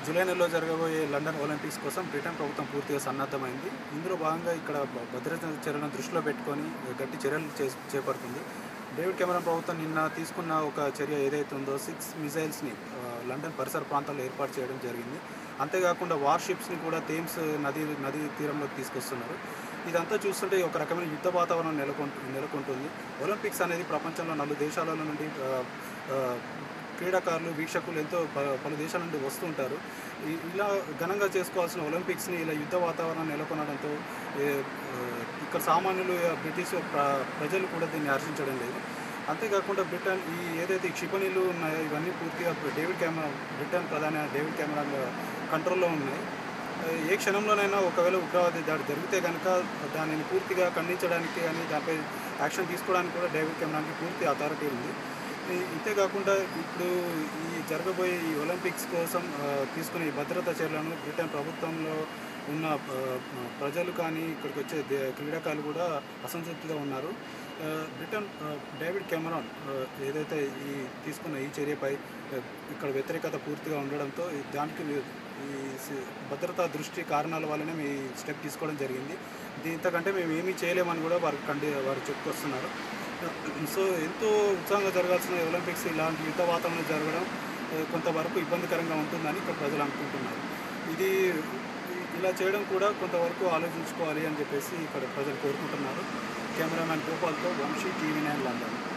July నెలలో జరగబోయే London Olympics కోసం బ్రిటన్ ప్రభుత్వం పూర్తిగా సన్నద్ధమైంది ఇందులో భాగంగా ఇక్కడ భ- భద్రతా చర్యలను దృష్టిలో పెట్టుకొని గట్టి చర్యలు చే చేపడుతుంది డేవిడ్ కెమెరాన్ ప్రభుత్వం నిన్న తీసుకున్న ఒక చర్య ఏదైతే ఉందో సిక్స్ మిజైల్స్ని ఆ, లండన్ పరిసర ప్రాంతాల్లో ఏర్పాటు చేయడం జరిగింది అంతేకాకుండా వార్షిప్స్ని కూడా థేమ్స్ నది నది తీరంలోకి తీసుకొస్తున్నారు ఇదంతా చూస్తుంటే ఒక రకమైన యుద్ధ వాతావరణం నెలకొంటు నెలకొంటుంది ఒలింపిక్స్ అనేది ప్రపంచంలో నలుగు దేశాల నుండి ఆ, ఆ, క్రీడాకారులు వీక్షకులు ఎంతో ప- పలు దేశాల నుండి వస్తుంటారు ఈ- ఇలా ఘనంగా చేసుకోవాల్సిన ఒలింపిక్స్ని ఇలా యుద్ధ వాతావరణం నెలకొనడంతో ఏ, ఆ, ఇక్కడ సామాన్యులు ఆ, బ్రిటిష్ ప్ర- ప్రజలు కూడా దీన్ని హర్షించడం లేదు అంతేకాకుండా బ్రిటన్ ఈ ఏదైతే ఈ క్షిపణిలు ఉన్నాయో ఇవన్నీ పూర్తిగా డేవిడ్ కెమెరా బ్రిటన్ ప్రధాని డేవిడ్ కెమెరాన్ కంట్రోల్లో ఉన్నాయి ఏ క్షణంలోనైనా ఒకవేళ ఉగ్రవాది దాడి జరిగితే కనుక దానిని పూర్తిగా ఖండించడానికి కానీ దానిపై యాక్షన్ తీసుకోవడానికి కూడా డేవిడ్ కెమెరాన్కి పూర్తి అథారిటీ ఉంది ఈ- ఇంతేకాకుండా ఇప్పుడు ఈ జరగబోయే ఈ ఒలింపిక్స్ కోసం ఆ, తీసుకునే ఈ భద్రతా చర్యలను బ్రిటన్ ప్రభుత్వంలో ఉన్న ఆ, ప్రజలు కానీ ఇక్కడికి వచ్చే దే- క్రీడాకారులు కూడా అసంతృప్తిగా ఉన్నారు ఆ, బ్రిటన్ ఆ, డేవిడ్ కెమెరాన్ ఆ, ఏదైతే ఈ తీసుకున్న ఈ చర్యపై ఆ, ఇక్కడ వ్యతిరేకత పూర్తిగా ఉండడంతో ఈ- దానికి వీ- ఈ సి- భద్రతా దృష్టి కారణాల వల్లనే మేము ఈ స్టెప్ తీసుకోవడం జరిగింది దీంతకంటే మేము ఏమీ చేయలేమని కూడా వారు కండి వారు చెప్పుకొస్తున్నారు సో ఎంతో ఉత్సాహంగా జరగాల్సిన ఒలింపిక్స్ ఇలాంటి యుద్ధ వాతావరణం జరగడం ఆ, కొంతవరకు ఇబ్బందికరంగా ఉంటుందని ఇక్కడ ప్రజలు అనుకుంటున్నారు ఇది ఇలా చేయడం కూడా కొంతవరకు ఆలోచించుకోవాలి అని చెప్పేసి ఇక్కడ ప్రజలు కోరుకుంటున్నారు కెమెరామ్యాన్ గోపాల్తో వంశీ టీవీ నైన్ లండన్